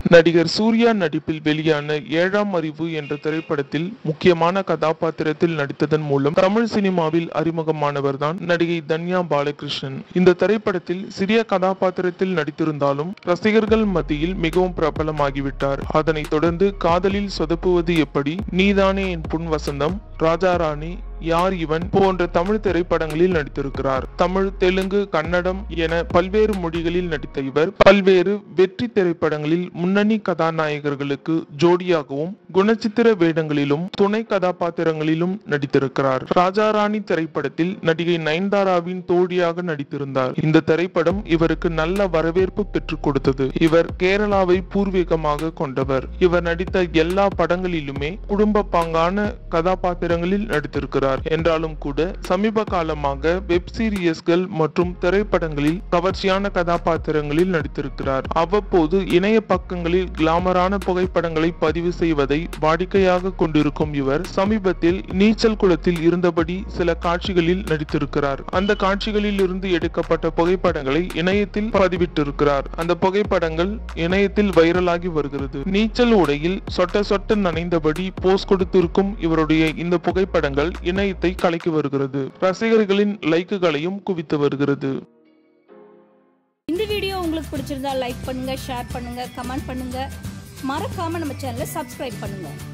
நடிகர் சூர்யா நடிப்பில் வெளியான ஏழாம் அறிவு என்ற திரைப்படத்தில் முக்கியமான கதாபாத்திரத்தில் நடித்ததன் மூலம் தமிழ் சினிமாவில் அறிமுகமானவர்தான் நடிகை தன்யா பாலகிருஷ்ணன் இந்த திரைப்படத்தில் சிறிய கதாபாத்திரத்தில் நடித்திருந்தாலும் ரசிகர்கள் மத்தியில் மிகவும் பிரபலமாகிவிட்டார் அதனைத் தொடர்ந்து காதலில் சொதப்புவது எப்படி நீதானே என் புன் வசந்தம் ராஜாராணி யார் இவன் போன்ற தமிழ் திரைப்படங்களில் நடித்திருக்கிறார் தமிழ் தெலுங்கு கன்னடம் என பல்வேறு மொழிகளில் நடித்த இவர் பல்வேறு வெற்றி திரைப்படங்களில் முன்னணி கதாநாயகர்களுக்கு ஜோடியாகவும் குணச்சித்திர வேடங்களிலும் துணை கதாபாத்திரங்களிலும் நடித்திருக்கிறார் ராஜாராணி திரைப்படத்தில் நடிகை நயன்தாராவின் தோழியாக நடித்திருந்தார் இந்த திரைப்படம் இவருக்கு நல்ல வரவேற்பு பெற்றுக் கொடுத்தது இவர் கேரளாவை பூர்வீகமாக கொண்டவர் இவர் நடித்த எல்லா படங்களிலுமே குடும்ப பாங்கான கதாபாத்திரங்களில் நடித்திருக்கிறார் என்றாலும் கூட சமீப காலமாக வெப் சீரியஸ்கள் மற்றும் திரைப்படங்களில் கவர்ச்சியான கதாபாத்திரங்களில் நடித்திருக்கிறார் அவ்வப்போது இணைய பக்கங்களில் கிளாமரான புகைப்படங்களை பதிவு செய்வதை வாடிக்கையாக கொண்டிருக்கும் இவர் சமீபத்தில் நீச்சல் குளத்தில் இருந்தபடி சில காட்சிகளில் நடித்திருக்கிறார் அந்த காட்சிகளில் இருந்து எடுக்கப்பட்ட புகைப்படங்களை இணையத்தில் பதிவிட்டிருக்கிறார் அந்த புகைப்படங்கள் இணையத்தில் வைரலாகி வருகிறது நீச்சல் உடையில் சொட்ட சொட்ட நனைந்தபடி போஸ் கொடுத்திருக்கும் இவருடைய இந்த புகைப்படங்கள் இணையத்தை கலக்கி வருகிறது ரசிகர்களின் லைக்குகளையும் குவித்து வருகிறது இந்த வீடியோ உங்களுக்கு பிடிச்சிருந்தா லைக் பண்ணுங்க ஷேர் பண்ணுங்க கமெண்ட் பண்ணுங்க மறக்காம நம்ம சேனலை சப்ஸ்கிரைப் பண்ணுங்க